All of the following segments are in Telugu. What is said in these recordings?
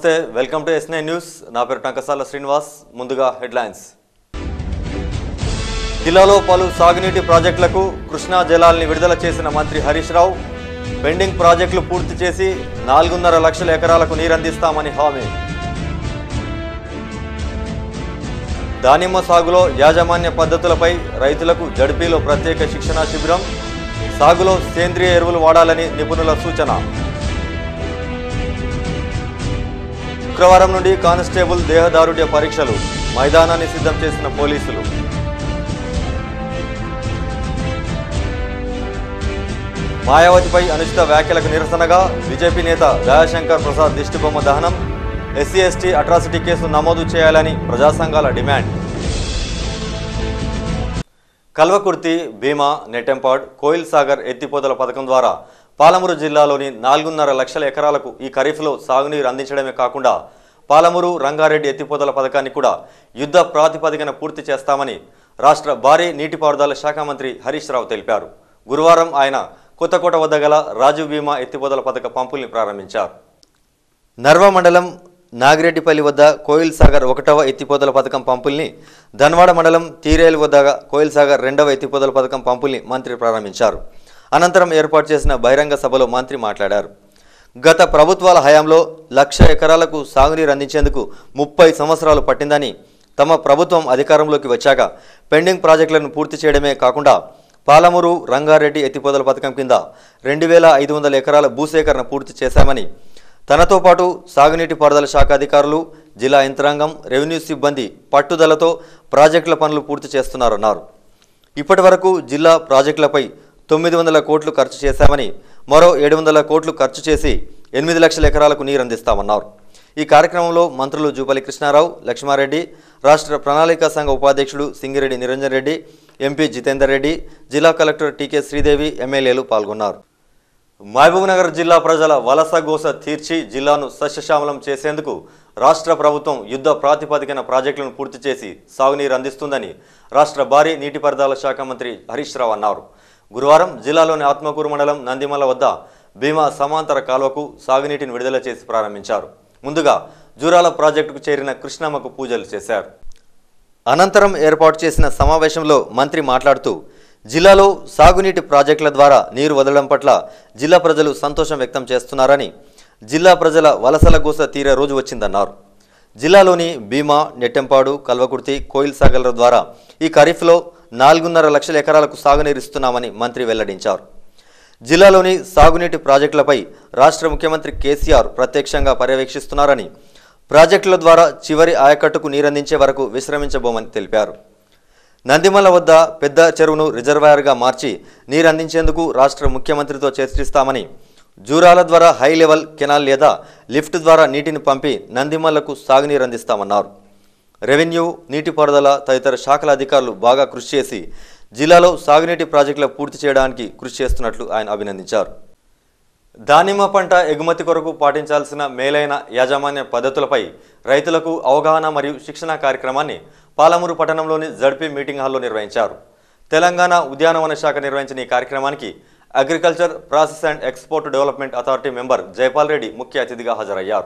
నమస్తే వెల్కమ్ టు ఎస్నే న్యూస్ నా పేరు టంకసాల శ్రీనివాస్ ముందుగా హెడ్లైన్స్ జిల్లాలో పలు సాగునీటి ప్రాజెక్టులకు కృష్ణా జలాల్ని విడుదల చేసిన మంత్రి హరీష్ రావు పెండింగ్ ప్రాజెక్టులు పూర్తి చేసి నాలుగున్నర లక్షల ఎకరాలకు నీరందిస్తామని హామీ దానిమ్మ సాగులో యాజమాన్య పద్ధతులపై రైతులకు జడ్పీలో ప్రత్యేక శిక్షణా శిబిరం సాగులో సేంద్రియ ఎరువులు వాడాలని నిపుణుల సూచన శుక్రవారం నుండి కానిస్టేబుల్ దేహదారుఢ్య పరీక్షలు మైదానాన్ని సిద్ధం చేసిన పోలీసులు మాయావతిపై అనుచిత వ్యాఖ్యలకు నిరసనగా బీజేపీ నేత దయాశంకర్ ప్రసాద్ దిష్టిబొమ్మ దహనం ఎస్సీ ఎస్టీ అట్రాసిటీ కేసు నమోదు చేయాలని ప్రజా సంఘాల డిమాండ్ కల్వకుర్తి భీమా నెట్టెంపాడ్ కోయిల్ సాగర్ ఎత్తిపోతల పథకం ద్వారా పాలమూరు జిల్లాలోని నాలుగున్నర లక్షల ఎకరాలకు ఈ ఖరీఫ్లో సాగునీరు అందించడమే కాకుండా పాలమూరు రంగారెడ్డి ఎత్తిపోతల పథకాన్ని కూడా యుద్ధ ప్రాతిపదికన పూర్తి చేస్తామని రాష్ట్ర భారీ నీటిపారుదల శాఖ మంత్రి హరీష్ రావు తెలిపారు గురువారం ఆయన కొత్తకోట వద్ద గల రాజీవ్ బీమా ఎత్తిపోతల పథక పంపుల్ని ప్రారంభించారు నర్వ మండలం నాగిరెడ్డిపల్లి వద్ద కోయిల్ సాగర్ ఒకటవ ఎత్తిపోతల పథకం పంపుల్ని ధన్వాడ మండలం తీరేలు వద్ద కోయిల్ సాగర్ రెండవ ఎత్తిపోతల పథకం పంపుల్ని మంత్రి ప్రారంభించారు అనంతరం ఏర్పాటు చేసిన బహిరంగ సభలో మంత్రి మాట్లాడారు గత ప్రభుత్వాల హయాంలో లక్ష ఎకరాలకు సాగునీరు అందించేందుకు ముప్పై సంవత్సరాలు పట్టిందని తమ ప్రభుత్వం అధికారంలోకి వచ్చాక పెండింగ్ ప్రాజెక్టులను పూర్తి చేయడమే కాకుండా పాలమూరు రంగారెడ్డి ఎత్తిపోతల పథకం కింద రెండు వేల ఐదు వందల ఎకరాల భూసేకరణ పూర్తి చేశామని తనతో పాటు సాగునీటి పారుదల శాఖ అధికారులు జిల్లా యంత్రాంగం రెవెన్యూ సిబ్బంది పట్టుదలతో ప్రాజెక్టుల పనులు పూర్తి చేస్తున్నారన్నారు ఇప్పటి వరకు జిల్లా ప్రాజెక్టులపై తొమ్మిది వందల కోట్లు ఖర్చు చేశామని మరో ఏడు వందల కోట్లు ఖర్చు చేసి ఎనిమిది లక్షల ఎకరాలకు నీరందిస్తామన్నారు ఈ కార్యక్రమంలో మంత్రులు జూపల్లి కృష్ణారావు లక్ష్మారెడ్డి రాష్ట్ర ప్రణాళికా సంఘ ఉపాధ్యక్షుడు సింగిరెడ్డి నిరంజన్ రెడ్డి ఎంపీ జితేందర్ రెడ్డి జిల్లా కలెక్టర్ టీకే శ్రీదేవి ఎమ్మెల్యేలు పాల్గొన్నారు మహబూబ్నగర్ జిల్లా ప్రజల వలస గోస తీర్చి జిల్లాను సస్యశ్యామలం చేసేందుకు రాష్ట్ర ప్రభుత్వం యుద్ధ ప్రాతిపదికన ప్రాజెక్టులను పూర్తి చేసి సాగునీరు అందిస్తుందని రాష్ట్ర భారీ నీటిపారుదల శాఖ మంత్రి హరీష్ రావు అన్నారు గురువారం జిల్లాలోని ఆత్మకూరు మండలం నందిమల వద్ద భీమా సమాంతర కాలువకు సాగునీటిని విడుదల చేసి ప్రారంభించారు ముందుగా జూరాల ప్రాజెక్టుకు చేరిన కృష్ణమ్మకు పూజలు చేశారు అనంతరం ఏర్పాటు చేసిన సమావేశంలో మంత్రి మాట్లాడుతూ జిల్లాలో సాగునీటి ప్రాజెక్టుల ద్వారా నీరు వదలడం పట్ల జిల్లా ప్రజలు సంతోషం వ్యక్తం చేస్తున్నారని జిల్లా ప్రజల వలసల గోస తీరే రోజు వచ్చిందన్నారు జిల్లాలోని భీమా నెట్టెంపాడు కల్వకుర్తి కోయిల్ సాగర్ల ద్వారా ఈ ఖరీఫ్లో నాలుగున్నర లక్షల ఎకరాలకు సాగునీరు ఇస్తున్నామని మంత్రి వెల్లడించారు జిల్లాలోని సాగునీటి ప్రాజెక్టులపై రాష్ట్ర ముఖ్యమంత్రి కేసీఆర్ ప్రత్యక్షంగా పర్యవేక్షిస్తున్నారని ప్రాజెక్టుల ద్వారా చివరి ఆయకట్టుకు నీరందించే వరకు విశ్రమించబోమని తెలిపారు నందిమల వద్ద పెద్ద చెరువును రిజర్వాయర్గా మార్చి నీరందించేందుకు రాష్ట్ర ముఖ్యమంత్రితో చర్చిస్తామని జూరాల ద్వారా హై లెవెల్ కెనాల్ లేదా లిఫ్ట్ ద్వారా నీటిని పంపి నందిమలకు సాగునీరు అందిస్తామన్నారు రెవెన్యూ నీటిపారుదల తదితర శాఖల అధికారులు బాగా కృషి చేసి జిల్లాలో సాగునీటి ప్రాజెక్టుల పూర్తి చేయడానికి కృషి చేస్తున్నట్లు ఆయన అభినందించారు దానిమ్మ పంట ఎగుమతి కొరకు పాటించాల్సిన మేలైన యాజమాన్య పద్ధతులపై రైతులకు అవగాహన మరియు శిక్షణ కార్యక్రమాన్ని పాలమూరు పట్టణంలోని జడ్పీ మీటింగ్ హాల్లో నిర్వహించారు తెలంగాణ ఉద్యానవన శాఖ నిర్వహించిన ఈ కార్యక్రమానికి agriculture process and export development authority member Jaipal Reddy ముఖ్య అతిథిగా హాజరయ్యారు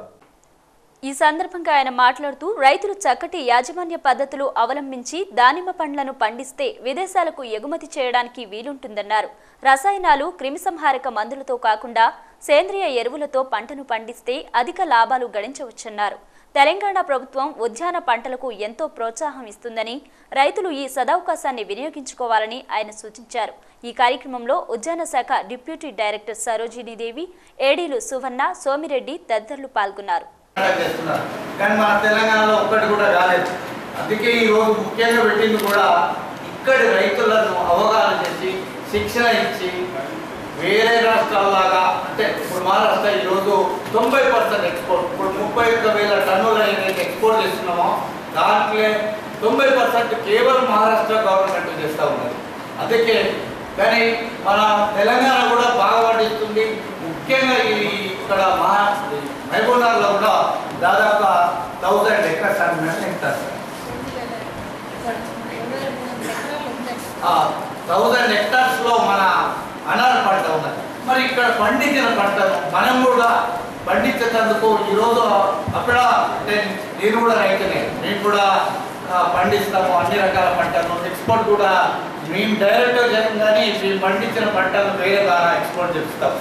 ఈ సందర్భంగా ఆయన మాట్లాడుతూ రైతులు చక్కటి యాజమాన్య పద్ధతులు అవలంబించి దానిమ్మ పండ్లను పండిస్తే విదేశాలకు ఎగుమతి చేయడానికి వీలుంటుందన్నారు రసాయనాలు క్రిమిసంహారక మందులతో కాకుండా సేంద్రియ ఎరువులతో పంటను పండిస్తే అధిక లాభాలు గడించవచ్చన్నారు తెలంగాణ ప్రభుత్వం ఉద్యాన పంటలకు ఎంతో ప్రోత్సాహం ఇస్తుందని రైతులు ఈ సదవకాశాన్ని వినియోగించుకోవాలని ఆయన సూచించారు ఈ కార్యక్రమంలో ఉద్యాన శాఖ డిప్యూటీ డైరెక్టర్ సరోజినీదేవి ఏడీలు సువర్ణ సోమిరెడ్డి తదితరులు పాల్గొన్నారు పోరాటం చేస్తున్నారు కానీ మన తెలంగాణలో ఒక్కటి కూడా కాలేదు అందుకే ఈ రోజు ముఖ్యంగా పెట్టింది కూడా ఇక్కడి రైతులను అవగాహన చేసి శిక్షణ ఇచ్చి వేరే రాష్ట్రాల్లాగా అంటే ఇప్పుడు మహారాష్ట్ర ఈరోజు తొంభై పర్సెంట్ ఎక్స్పోర్ట్ ఇప్పుడు ముప్పై ఒక్క వేల టన్నులు ఏదైతే ఎక్స్పోర్ట్ చేస్తున్నామో దాంట్లో తొంభై పర్సెంట్ కేవలం మహారాష్ట్ర గవర్నమెంట్ చేస్తూ ఉన్నది అందుకే కానీ మన తెలంగాణ కూడా బాగా పండిస్తుంది ముఖ్యంగా ఈ ఇక్కడ మహా మహబూబ్నగర్లో కూడా దాదాపు థౌజండ్ ఎకర్స్ అని చెప్తారు థౌజండ్ హెక్టార్స్లో మన అనార్ పంట ఉన్నది మరి ఇక్కడ పండించిన పంటను మనం కూడా పండించేందుకు ఈరోజు అక్కడ అంటే నేను కూడా రైతునే మేము కూడా ఆ, పండిస్తాము అన్ని రకాల పంటలు ఎక్స్పోర్ట్ కూడా మేము డైరెక్ట్గా చేయం కానీ మేము పండించిన పంటలు వేరే ద్వారా ఎక్స్పోర్ట్ చేస్తాం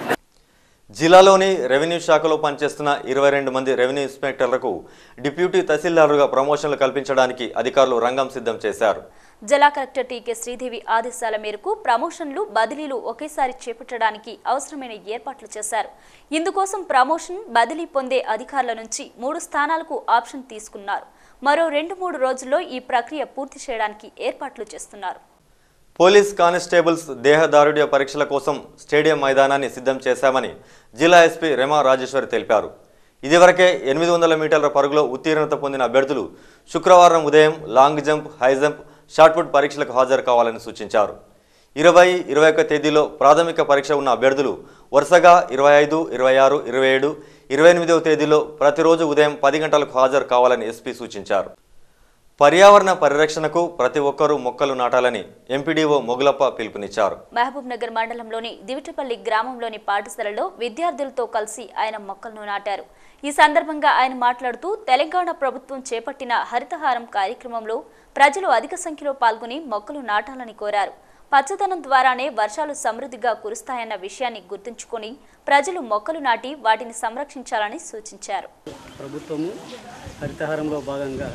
జిల్లాలోని రెవెన్యూ శాఖలో పనిచేస్తున్న ఇరవై రెండు మంది రెవెన్యూ ఇన్స్పెక్టర్లకు డిప్యూటీ తహసీల్దారుగా ప్రమోషన్లు కల్పించడానికి అధికారులు రంగం సిద్ధం చేశారు జిల్లా కలెక్టర్ టీకే శ్రీదేవి ఆదేశాల మేరకు ప్రమోషన్లు బదిలీలు ఒకేసారి చేపట్టడానికి అవసరమైన ఏర్పాట్లు చేశారు ఇందుకోసం ప్రమోషన్ బదిలీ పొందే అధికారుల నుంచి మూడు స్థానాలకు ఆప్షన్ తీసుకున్నారు మరో రెండు మూడు రోజుల్లో ఈ ప్రక్రియ పూర్తి చేయడానికి ఏర్పాట్లు చేస్తున్నారు పోలీస్ కానిస్టేబుల్స్ దేహదారుడ్య పరీక్షల కోసం స్టేడియం మైదానాన్ని సిద్ధం చేశామని జిల్లా ఎస్పీ రెమా రాజేశ్వరి తెలిపారు ఇదివరకే ఎనిమిది వందల మీటర్ల పరుగులో ఉత్తీర్ణత పొందిన అభ్యర్థులు శుక్రవారం ఉదయం long jump high jump shot put పరీక్షలకు హాజరు కావాలని సూచించారు ఇరవై ఇరవై ఒక్క తేదీలో ప్రాథమిక పరీక్ష ఉన్న అభ్యర్థులు వరుసగా ఇరవై ఐదు ఇరవై ఆరు ఇరవై ఏడు ఇరవై ఎనిమిదవ తేదీలో ప్రతిరోజు ఉదయం పది గంటలకు హాజరు కావాలని ఎస్పీ సూచించారు పర్యావరణ పరిరక్షణకు ప్రతి ఒక్కరూ మొక్కలు నాటాలని ఎంపీడీఓ మొగులప్ప పిలుపునిచ్చారు మహబూబ్ నగర్ మండలంలోని దివిటపల్లి గ్రామంలోని పాఠశాలలో విద్యార్థులతో కలిసి ఆయన మొక్కలను నాటారు ఈ సందర్భంగా ఆయన మాట్లాడుతూ తెలంగాణ ప్రభుత్వం చేపట్టిన హరితహారం కార్యక్రమంలో ప్రజలు అధిక సంఖ్యలో పాల్గొని మొక్కలు నాటాలని కోరారు పచ్చదనం ద్వారానే వర్షాలు సమృద్ధిగా కురుస్తాయన్న విషయాన్ని గుర్తుంచుకొని ప్రజలు మొక్కలు నాటి వాటిని సంరక్షించాలని సూచించారు ప్రభుత్వము హరితహారంలో భాగంగా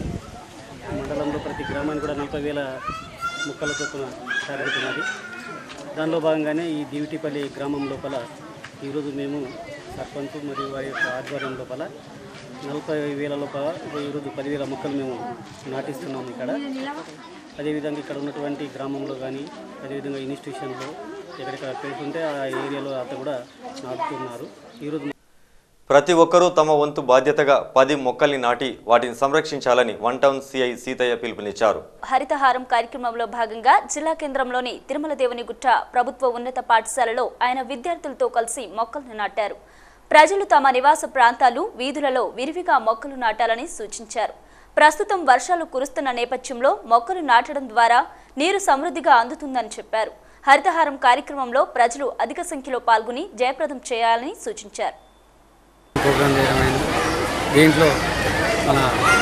మండలంలో ప్రతి గ్రామానికి కూడా నలభై వేల మొక్కల చొప్పున టార్గెట్ ఉన్నది దానిలో భాగంగానే ఈ దివిటిపల్లి గ్రామం లోపల ఈరోజు మేము సర్పంచ్ మరియు వారి యొక్క ఆధ్వర్యం లోపల నలభై వేల లోపల ఈరోజు పదివేల మొక్కలు మేము నాటిస్తున్నాము ఇక్కడ అదేవిధంగా ఇక్కడ ఉన్నటువంటి గ్రామంలో కానీ అదేవిధంగా ఇన్స్టిట్యూషన్లో ఎక్కడెక్కడ ప్లేస్ ఉంటే ఆ ఏరియాలో అంతా కూడా నాటుతున్నారు ఈరోజు ప్రతి ఒక్కరూ తమ వంతు బాధ్యతగా పది మొక్కల్ని నాటి వాటిని సంరక్షించాలని వన్ టౌన్ సిఐ సీతయ్య పిలుపునిచ్చారు హరితహారం కార్యక్రమంలో భాగంగా జిల్లా కేంద్రంలోని తిరుమల దేవుని గుట్ట ప్రభుత్వ ఉన్నత పాఠశాలలో ఆయన విద్యార్థులతో కలిసి మొక్కలను నాటారు ప్రజలు తమ నివాస ప్రాంతాలు వీధులలో విరివిగా మొక్కలు నాటాలని సూచించారు ప్రస్తుతం వర్షాలు కురుస్తున్న నేపథ్యంలో మొక్కలు నాటడం ద్వారా నీరు సమృద్ధిగా అందుతుందని చెప్పారు హరితహారం కార్యక్రమంలో ప్రజలు అధిక సంఖ్యలో పాల్గొని జయప్రదం చేయాలని సూచించారు ప్రోగ్రామ్ చేయడం అయింది దీంట్లో మన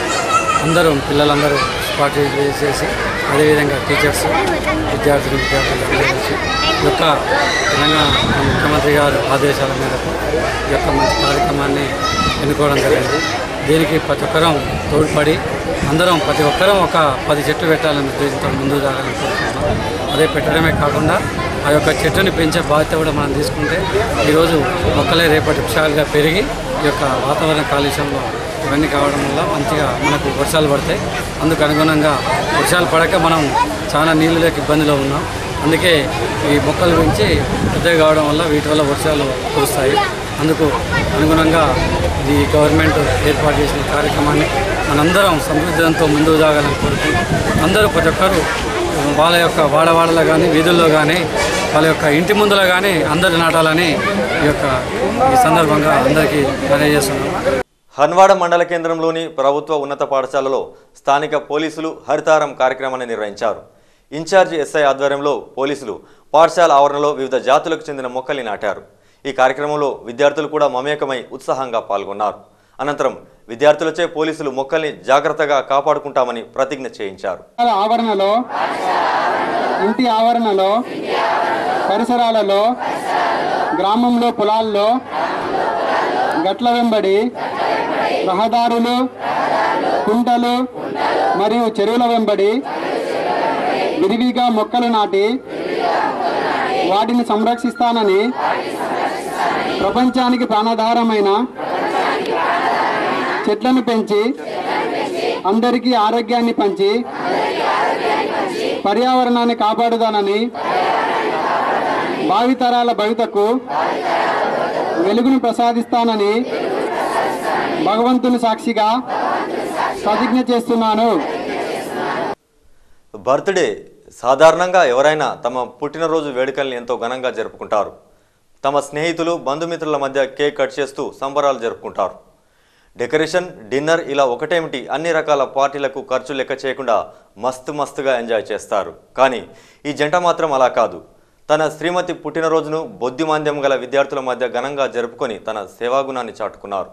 అందరూ పిల్లలందరూ పార్టిసిపేట్ చేసి అదేవిధంగా టీచర్స్ విద్యార్థులు విద్యార్థులు అందరూ కలిసి ఈ యొక్క తెలంగాణ ముఖ్యమంత్రి గారు ఆదేశాల మేరకు ఈ యొక్క మంచి కార్యక్రమాన్ని ఎన్నుకోవడం జరిగింది దీనికి ప్రతి ఒక్కరం తోడ్పడి అందరం ప్రతి ఒక్కరం ఒక పది చెట్లు పెట్టాలని ఉద్దేశంతో ముందుకు సాగాలని కోరుకుంటున్నాం అదే పెట్టడమే కాకుండా ఆ యొక్క చెట్టుని పెంచే బాధ్యత కూడా మనం తీసుకుంటే ఈరోజు మొక్కలే రేపటి వృక్షాలుగా పెరిగి ఈ యొక్క వాతావరణ కాలుష్యంలో ఇవన్నీ కావడం వల్ల మంచిగా మనకు వర్షాలు పడతాయి అందుకు అనుగుణంగా వర్షాలు పడక మనం చాలా నీళ్ళు లేక ఇబ్బందిలో ఉన్నాం అందుకే ఈ మొక్కలు పెంచి పెద్దగా కావడం వల్ల వీటి వల్ల వర్షాలు కురుస్తాయి అందుకు అనుగుణంగా ఈ గవర్నమెంట్ ఏర్పాటు చేసిన కార్యక్రమాన్ని మనందరం సమృద్ధితో ముందుకు సాగాలని కోరుకుంటూ అందరూ ప్రతి ఒక్కరూ వాళ్ళ యొక్క వాడవాడలో కానీ వీధుల్లో కానీ వాళ్ళ యొక్క ఇంటి ముందులో కానీ అందరు నాటాలని ఈ యొక్క ఈ సందర్భంగా అందరికీ తెలియజేస్తున్నాం హన్వాడ మండల కేంద్రంలోని ప్రభుత్వ ఉన్నత పాఠశాలలో స్థానిక పోలీసులు హరితారం కార్యక్రమాన్ని నిర్వహించారు ఇన్ఛార్జి ఎస్ఐ ఆధ్వర్యంలో పోలీసులు పాఠశాల ఆవరణలో వివిధ జాతులకు చెందిన మొక్కల్ని నాటారు ఈ కార్యక్రమంలో విద్యార్థులు కూడా మమేకమై ఉత్సాహంగా పాల్గొన్నారు అనంతరం విద్యార్థులచే పోలీసులు మొక్కల్ని జాగ్రత్తగా కాపాడుకుంటామని ప్రతిజ్ఞ చేయించారు పాఠశాల ఆవరణలో ఇంటి ఆవరణలో పరిసరాలలో గ్రామంలో పొలాల్లో గట్ల వెంబడి రహదారులు కుంటలు మరియు చెరువుల వెంబడి విరివిగా మొక్కలు నాటి వాటిని సంరక్షిస్తానని ప్రపంచానికి ప్రాణాధారమైన చెట్లను పెంచి అందరికీ ఆరోగ్యాన్ని పంచి పర్యావరణాన్ని కాపాడుదానని భావితరాల భవితకు వెలుగును ప్రసాదిస్తానని భగవంతుని సాక్షిగా ప్రతిజ్ఞ చేస్తున్నాను బర్త్డే సాధారణంగా ఎవరైనా తమ పుట్టినరోజు వేడుకల్ని ఎంతో ఘనంగా జరుపుకుంటారు తమ స్నేహితులు బంధుమిత్రుల మధ్య కేక్ కట్ చేస్తూ సంబరాలు జరుపుకుంటారు డెకరేషన్ డిన్నర్ ఇలా ఒకటేమిటి అన్ని రకాల పార్టీలకు ఖర్చు లెక్క చేయకుండా మస్తు మస్తుగా ఎంజాయ్ చేస్తారు కానీ ఈ జంట మాత్రం అలా కాదు తన శ్రీమతి పుట్టినరోజును బొద్దిమాంద్యం గల విద్యార్థుల మధ్య ఘనంగా జరుపుకొని తన సేవాగుణాన్ని చాటుకున్నారు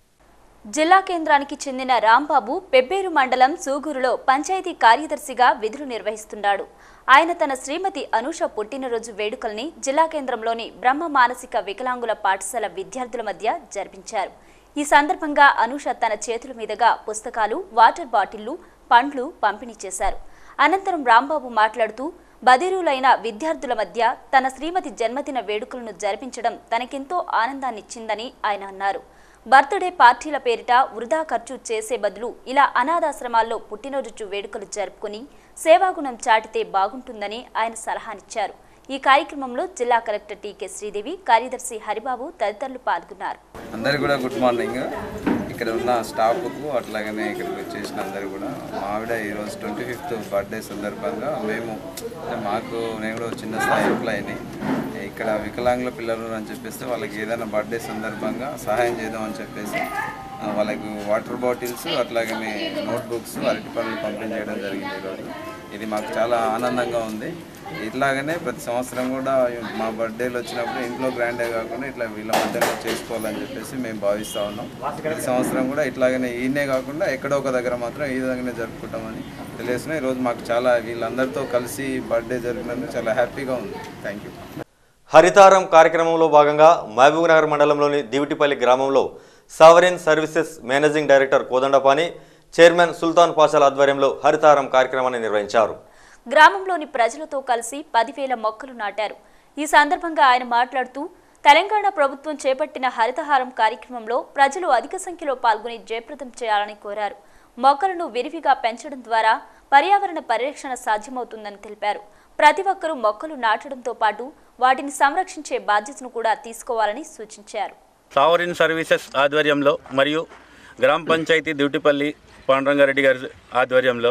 జిల్లా కేంద్రానికి చెందిన రాంబాబు పెబ్బేరు మండలం సూగూరులో పంచాయతీ కార్యదర్శిగా విధులు నిర్వహిస్తున్నాడు ఆయన తన శ్రీమతి అనూష పుట్టినరోజు వేడుకల్ని జిల్లా కేంద్రంలోని బ్రహ్మ మానసిక వికలాంగుల పాఠశాల విద్యార్థుల మధ్య జరిపించారు ఈ సందర్భంగా అనూష తన చేతుల మీదుగా పుస్తకాలు వాటర్ బాటిళ్లు పండ్లు పంపిణీ చేశారు అనంతరం రాంబాబు మాట్లాడుతూ బదిరులైన విద్యార్థుల మధ్య తన శ్రీమతి జన్మదిన వేడుకలను జరిపించడం తనకెంతో ఆనందాన్నిచ్చిందని ఆయన అన్నారు బర్త్డే పార్టీల పేరిట వృధా ఖర్చు చేసే బదులు ఇలా అనాథాశ్రమాల్లో పుట్టినరోజు వేడుకలు జరుపుకుని సేవాగుణం చాటితే బాగుంటుందని ఆయన సలహానిచ్చారు ఈ కార్యక్రమంలో జిల్లా కలెక్టర్ టీకే శ్రీదేవి కార్యదర్శి హరిబాబు తదితరులు పాల్గొన్నారు అందరికి కూడా గుడ్ మార్నింగ్ ఇక్కడ ఉన్న స్టాఫ్కు అట్లాగనే ఇక్కడికి వచ్చేసిన అందరు కూడా మా ఆవిడ ఈరోజు ట్వంటీ ఫిఫ్త్ బర్త్డే సందర్భంగా మేము అంటే మాకు నేను కూడా ఒక చిన్న స్థాయి ఎంప్లాయీని ఇక్కడ వికలాంగుల పిల్లలు అని చెప్పేసి వాళ్ళకి ఏదైనా బర్త్డే సందర్భంగా సహాయం చేద్దాం అని చెప్పేసి ఆ, వాళ్ళకి వాటర్ బాటిల్స్ అట్లాగనే నోట్బుక్స్ అరటి పనులు పంపిణీ చేయడం జరిగింది ఈరోజు ఇది మాకు చాలా ఆనందంగా ఉంది ఇట్లాగనే ప్రతి సంవత్సరం కూడా మా బర్త్డేలు వచ్చినప్పుడు ఇంట్లో గ్రాండే కాకుండా ఇట్లా వీళ్ళ మధ్యలో చేసుకోవాలని చెప్పేసి మేము భావిస్తూ ఉన్నాం ప్రతి సంవత్సరం కూడా ఇట్లాగనే ఈయనే కాకుండా ఎక్కడో ఒక దగ్గర మాత్రం ఈ విధంగానే జరుపుకుంటామని తెలియసిన ఈరోజు మాకు చాలా వీళ్ళందరితో కలిసి బర్త్డే జరిపినందుకు చాలా హ్యాపీగా ఉంది థ్యాంక్ యూ హరితారం కార్యక్రమంలో భాగంగా మహబూబ్నగర్ మండలంలోని దివిటిపల్లి గ్రామంలో sovereign services managing director Kodandapani chairman Sultan పాషాల ఆధ్వర్యంలో హరితారం కార్యక్రమాన్ని నిర్వహించారు గ్రామంలోని ప్రజలతో కలిసి పదివేల మొక్కలు నాటారు ఈ సందర్భంగా ఆయన మాట్లాడుతూ తెలంగాణ ప్రభుత్వం చేపట్టిన హరితహారం కార్యక్రమంలో ప్రజలు అధిక సంఖ్యలో పాల్గొని జయప్రదం చేయాలని కోరారు మొక్కలను విరివిగా పెంచడం ద్వారా పర్యావరణ పరిరక్షణ సాధ్యమవుతుందని తెలిపారు ప్రతి ఒక్కరూ మొక్కలు నాటడంతో పాటు వాటిని సంరక్షించే బాధ్యతను కూడా తీసుకోవాలని సూచించారు సావరిన్ సర్వీసెస్ ఆధ్వర్యంలో మరియు గ్రామ పంచాయతీ డ్యూటిపల్లి పాండురంగారెడ్డి గారి ఆధ్వర్యంలో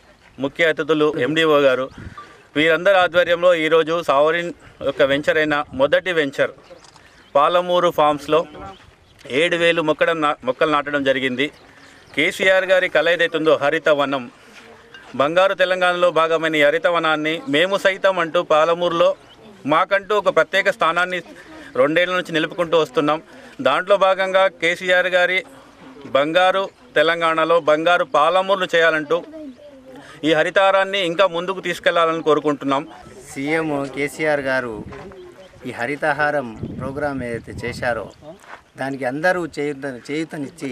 ముఖ్య అతిథులు ఎండిఓ గారు వీరందరి ఆధ్వర్యంలో ఈరోజు సావరిన్ యొక్క వెంచర్ అయిన మొదటి వెంచర్ పాలమూరు ఫామ్స్లో ఏడు వేలు మొక్కడం నా మొక్కలు నాటడం జరిగింది కేసీఆర్ గారి కళ ఏదైతుందో హరిత వనం బంగారు తెలంగాణలో భాగమైన ఈ హరిత వనాన్ని మేము సైతం అంటూ పాలమూరులో మాకంటూ ఒక ప్రత్యేక స్థానాన్ని రెండేళ్ల నుంచి నిలుపుకుంటూ వస్తున్నాం దాంట్లో భాగంగా కేసీఆర్ గారి బంగారు తెలంగాణలో బంగారు పాలమూరును చేయాలంటూ ఈ హరితారాన్ని ఇంకా ముందుకు తీసుకెళ్లాలని కోరుకుంటున్నాం సీఎం కేసీఆర్ గారు ఈ హరితహారం ప్రోగ్రాం ఏదైతే చేశారో దానికి అందరూ చేయుత చేయుతనిచ్చి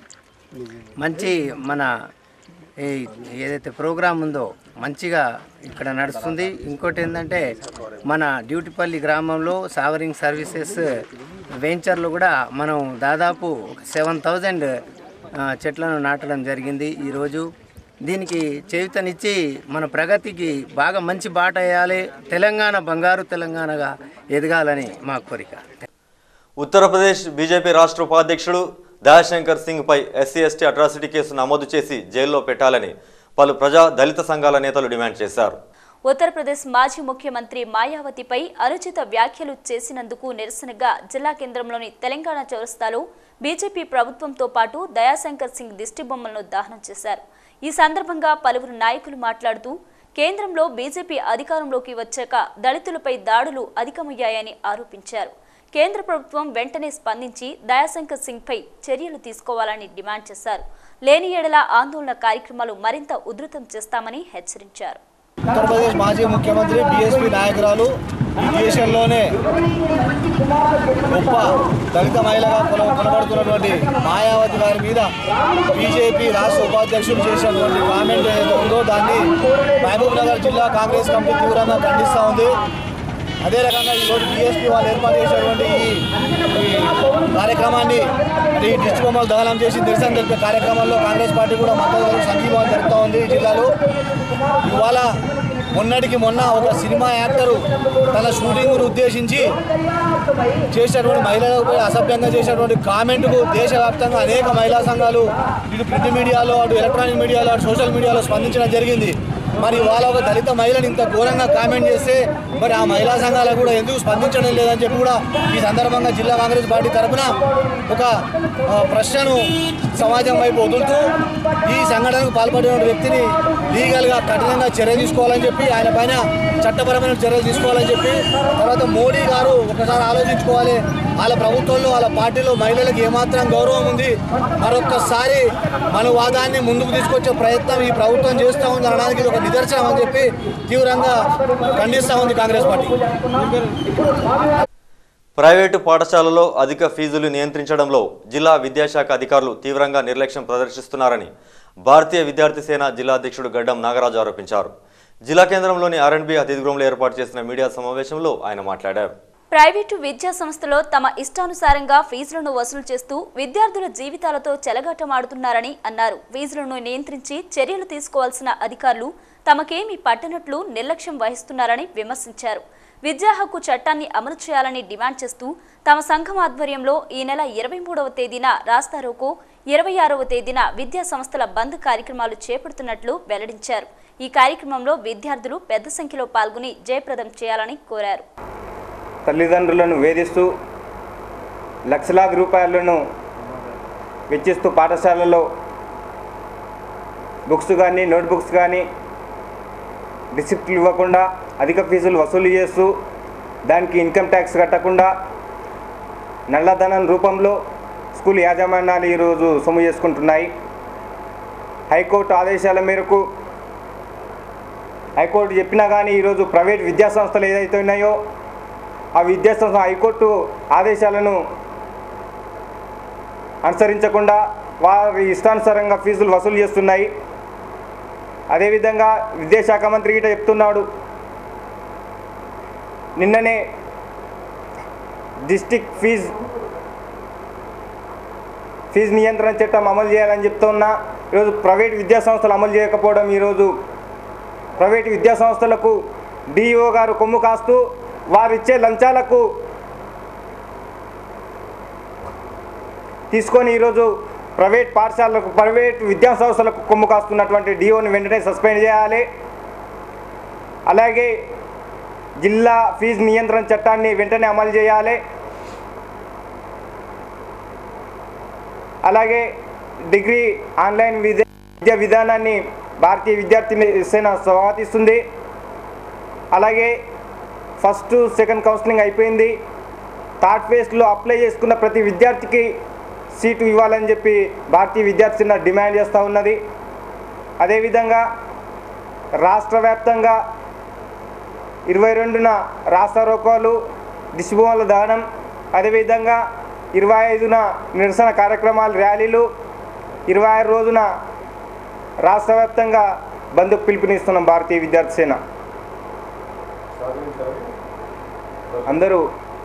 మంచి మన ఈ ఏదైతే ప్రోగ్రాం ఉందో మంచిగా ఇక్కడ నడుస్తుంది ఇంకోటి ఏంటంటే మన డ్యూటిపల్లి గ్రామంలో సావరింగ్ సర్వీసెస్ వెంచర్లో కూడా మనం దాదాపు ఒక సెవెన్ థౌజండ్ చెట్లను నాటడం జరిగింది ఈరోజు దీనికి చేయుతనిచ్చి మన ప్రగతికి బాగా మంచి బాట వేయాలి తెలంగాణ బంగారు తెలంగాణగా ఎదగాలని మా కోరిక ఉత్తరప్రదేశ్ బీజేపీ రాష్ట్ర ఉపాధ్యక్షుడు దయాశంకర్ సింగ్ పై ఎస్సీ ఎస్టీ అట్రాసిటీ కేసు నమోదు చేసి జైల్లో పెట్టాలని పలు ప్రజా దళిత సంఘాల నేతలు డిమాండ్ చేశారు ఉత్తరప్రదేశ్ మాజీ ముఖ్యమంత్రి మాయావతిపై అనుచిత వ్యాఖ్యలు చేసినందుకు నిరసనగా జిల్లా కేంద్రంలోని తెలంగాణ చౌరస్తాలో బీజేపీ ప్రభుత్వంతో పాటు దయాశంకర్ సింగ్ దిష్టి బొమ్మలను దహనం చేశారు ఈ సందర్భంగా పలువురు నాయకులు మాట్లాడుతూ కేంద్రంలో బీజేపీ అధికారంలోకి వచ్చాక దళితులపై దాడులు అధికమయ్యాయని ఆరోపించారు కేంద్ర ప్రభుత్వం వెంటనే స్పందించి దయాశంకర్ సింగ్పై చర్యలు తీసుకోవాలని డిమాండ్ చేశారు లేని ఏడల ఆందోళన కార్యక్రమాలు మరింత ఉధృతం చేస్తామని హెచ్చరించారు ఉత్తరప్రదేశ్ మాజీ ముఖ్యమంత్రి బీఎస్పీ నాయకురాలు ఈ దేశంలోనే గొప్ప దళిత మహిళగా కొల కొనబడుతున్నటువంటి మాయావతి గారి మీద బీజేపీ రాష్ట్ర ఉపాధ్యక్షులు చేసినటువంటి కామెంట్ ఏదైతే ఉందో దాన్ని మహబూబ్ నగర్ జిల్లా కాంగ్రెస్ కమిటీ తీవ్రంగా ఖండిస్తూ ఉంది అదే రకంగా ఈరోజు బీఎస్పీ వాళ్ళు ఏర్పాటు చేసినటువంటి ఈ ఈ కార్యక్రమాన్ని అంటే ఈ డిస్ట్రిక్ట్ బొమ్మలు దహనం చేసి నిరసన తెలిపే కార్యక్రమంలో కాంగ్రెస్ పార్టీ కూడా మద్దతు సంఘీభావం జరుగుతూ ఉంది ఈ జిల్లాలో ఇవాళ మొన్నటికి మొన్న ఒక సినిమా యాక్టరు తన షూటింగ్ను ఉద్దేశించి చేసినటువంటి మహిళలపై అసభ్యంగా చేసినటువంటి కామెంట్కు దేశవ్యాప్తంగా అనేక మహిళా సంఘాలు ఇటు ప్రింట్ మీడియాలో అటు ఎలక్ట్రానిక్ మీడియాలో అటు సోషల్ మీడియాలో స్పందించడం జరిగింది మరి వాళ్ళ ఒక దళిత మహిళను ఇంత ఘోరంగా కామెంట్ చేస్తే మరి ఆ మహిళా సంఘాలకు కూడా ఎందుకు స్పందించడం లేదని చెప్పి కూడా ఈ సందర్భంగా జిల్లా కాంగ్రెస్ పార్టీ తరఫున ఒక ఆ, ప్రశ్నను సమాజం వైపు వదులుతూ ఈ సంఘటనకు పాల్పడిన వ్యక్తిని లీగల్గా కఠినంగా చర్య తీసుకోవాలని చెప్పి ఆయన పైన చట్టపరమైన చర్యలు తీసుకోవాలని చెప్పి తర్వాత మోడీ గారు ఒకసారి ఆలోచించుకోవాలి వాళ్ళ ప్రభుత్వంలో వాళ్ళ పార్టీలో మహిళలకు ఏమాత్రం గౌరవం ఉంది మరొక్కసారి మన వాదాన్ని ముందుకు తీసుకొచ్చే ప్రయత్నం ఈ ప్రభుత్వం చేస్తూ ఉంది అనడానికి ఇది ఒక నిదర్శనం అని చెప్పి తీవ్రంగా ఖండిస్తూ ఉంది కాంగ్రెస్ పార్టీ ప్రైవేటు పాఠశాలలో అధిక ఫీజులు నియంత్రించడంలో జిల్లా విద్యాశాఖ అధికారులు తీవ్రంగా నిర్లక్ష్యం ప్రదర్శిస్తున్నారని భారతీయ విద్యార్థి సేన జిల్లా అధ్యక్షుడు గడ్డం నాగరాజు ఆరోపించారు జిల్లా కేంద్రంలోని ఆర్ఎండ్బి అతిథి గృహంలో ఏర్పాటు చేసిన మీడియా సమావేశంలో ఆయన మాట్లాడారు ప్రైవేటు విద్యా సంస్థలో తమ ఇష్టానుసారంగా ఫీజులను వసూలు చేస్తూ విద్యార్థుల జీవితాలతో చెలగాటమాడుతున్నారని అన్నారు ఫీజులను నియంత్రించి చర్యలు తీసుకోవాల్సిన అధికారులు తమకేమీ పట్టనట్లు నిర్లక్ష్యం వహిస్తున్నారని విమర్శించారు విద్యా హక్కు చట్టాన్ని అమలు చేయాలని డిమాండ్ చేస్తూ తమ సంఘం ఆధ్వర్యంలో ఈ నెల ఇరవై మూడవ తేదీన రాస్తారోకో ఇరవై ఆరవ తేదీన విద్యా సంస్థల బంద్ కార్యక్రమాలు చేపడుతున్నట్లు వెల్లడించారు ఈ కార్యక్రమంలో విద్యార్థులు పెద్ద సంఖ్యలో పాల్గొని జయప్రదం చేయాలని కోరారు తల్లిదండ్రులను వేధిస్తూ లక్షలాది రూపాయలను వెచ్చిస్తూ పాఠశాలలో బుక్స్ కానీ నోట్బుక్స్ కానీ రిసిప్ట్లు ఇవ్వకుండా అధిక ఫీజులు వసూలు చేస్తూ దానికి ఇన్కమ్ ట్యాక్స్ కట్టకుండా నల్లధనం రూపంలో స్కూల్ యాజమాన్యాలు ఈరోజు సొమ్ము చేసుకుంటున్నాయి హైకోర్టు ఆదేశాల మేరకు హైకోర్టు చెప్పినా కానీ ఈరోజు ప్రైవేట్ విద్యా సంస్థలు ఏదైతే ఉన్నాయో ఆ విద్యాసంస్థ హైకోర్టు ఆదేశాలను అనుసరించకుండా వారి ఇష్టానుసారంగా ఫీజులు వసూలు చేస్తున్నాయి అదేవిధంగా విద్యాశాఖ మంత్రి గిట చెప్తున్నాడు నిన్ననే డిస్టిక్ ఫీజ్ ఫీజు నియంత్రణ చట్టం అమలు చేయాలని చెప్తున్నా ఈరోజు ప్రైవేట్ విద్యా సంస్థలు అమలు చేయకపోవడం ఈరోజు ప్రైవేట్ విద్యా సంస్థలకు డిఈఓ గారు కొమ్ము కాస్తూ వారిచ్చే లంచాలకు తీసుకొని ఈరోజు ప్రైవేట్ పాఠశాలలకు ప్రైవేట్ విద్యా సంస్థలకు కొమ్ము కాస్తున్నటువంటి డిఓని వెంటనే సస్పెండ్ చేయాలి అలాగే జిల్లా ఫీజు నియంత్రణ చట్టాన్ని వెంటనే అమలు చేయాలి అలాగే డిగ్రీ ఆన్లైన్ విద్య విద్యా విధానాన్ని భారతీయ విద్యార్థి సేన స్వాగతిస్తుంది అలాగే ఫస్ట్ సెకండ్ కౌన్సిలింగ్ అయిపోయింది థర్డ్ ఫేజ్లో అప్లై చేసుకున్న ప్రతి విద్యార్థికి సీటు ఇవ్వాలని చెప్పి భారతీయ విద్యార్థి సేన డిమాండ్ చేస్తూ ఉన్నది అదేవిధంగా రాష్ట్ర వ్యాప్తంగా ఇరవై రెండున రాష్ట్ర రోకోలు దిశభూముల దహనం అదేవిధంగా ఇరవై ఐదున నిరసన కార్యక్రమాలు ర్యాలీలు ఇరవై ఆరు రోజున రాష్ట్ర వ్యాప్తంగా బంధుకు పిలుపునిస్తున్నాం భారతీయ విద్యార్థి సేన అందరూ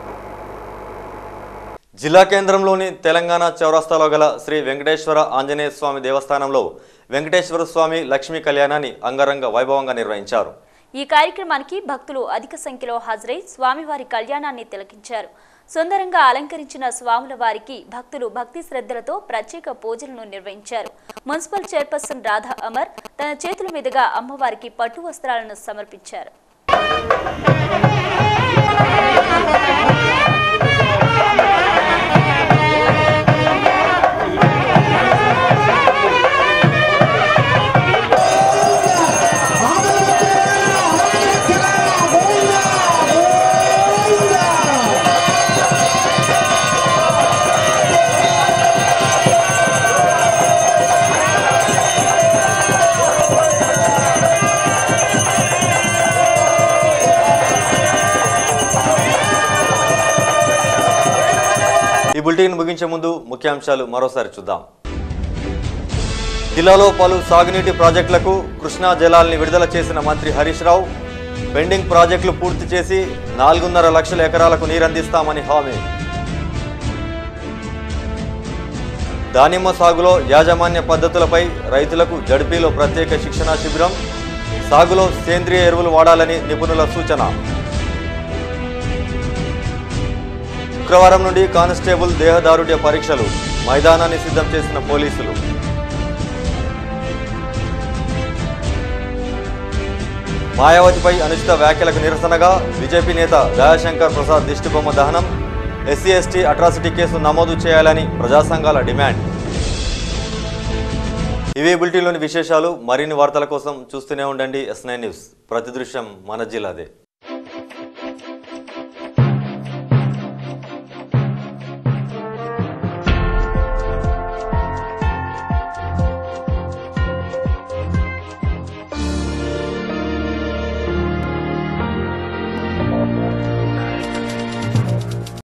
జిల్లా కేంద్రంలోని తెలంగాణ చౌరస్తాలో గల శ్రీ వెంకటేశ్వర ఆంజనేయ స్వామి దేవస్థానంలో వెంకటేశ్వర స్వామి లక్ష్మీ కళ్యాణాన్ని అంగరంగ వైభవంగా నిర్వహించారు ఈ కార్యక్రమానికి భక్తులు అధిక సంఖ్యలో హాజరై స్వామివారి కళ్యాణాన్ని తిలకించారు సుందరంగా అలంకరించిన స్వాముల వారికి భక్తులు భక్తి శ్రద్ధలతో ప్రత్యేక పూజలను నిర్వహించారు మున్సిపల్ చైర్పర్సన్ రాధా అమర్ తన చేతుల మీదుగా అమ్మవారికి పట్టు వస్త్రాలను సమర్పించారు ఈ బులెటిన్ ముగించే ముందు ముఖ్యాంశాలు మరోసారి చూద్దాం జిల్లాలో పలు సాగునీటి ప్రాజెక్టులకు కృష్ణా జలాల్ని విడుదల చేసిన మంత్రి హరీష్ రావు పెండింగ్ ప్రాజెక్టులు పూర్తి చేసి నాలుగున్నర లక్షల ఎకరాలకు నీరందిస్తామని హామీ దానిమ్మ సాగులో యాజమాన్య పద్ధతులపై రైతులకు జడ్పీలో ప్రత్యేక శిక్షణా శిబిరం సాగులో సేంద్రియ ఎరువులు వాడాలని నిపుణుల సూచన శుక్రవారం నుండి కానిస్టేబుల్ దేహదారుఢ్య పరీక్షలు మైదానాన్ని సిద్ధం చేసిన పోలీసులు మాయావతిపై అనుచిత వ్యాఖ్యలకు నిరసనగా బీజేపీ నేత దయాశంకర్ ప్రసాద్ దిష్టిబొమ్మ దహనం ఎస్సీ ఎస్టీ అట్రాసిటీ కేసు నమోదు చేయాలని ప్రజా సంఘాల డిమాండ్ ఇవే బులెటిన్లోని విశేషాలు మరిన్ని వార్తల కోసం చూస్తూనే ఉండండి ఎస్ నైన్ న్యూస్ ప్రతి దృశ్యం మన జిల్లాదే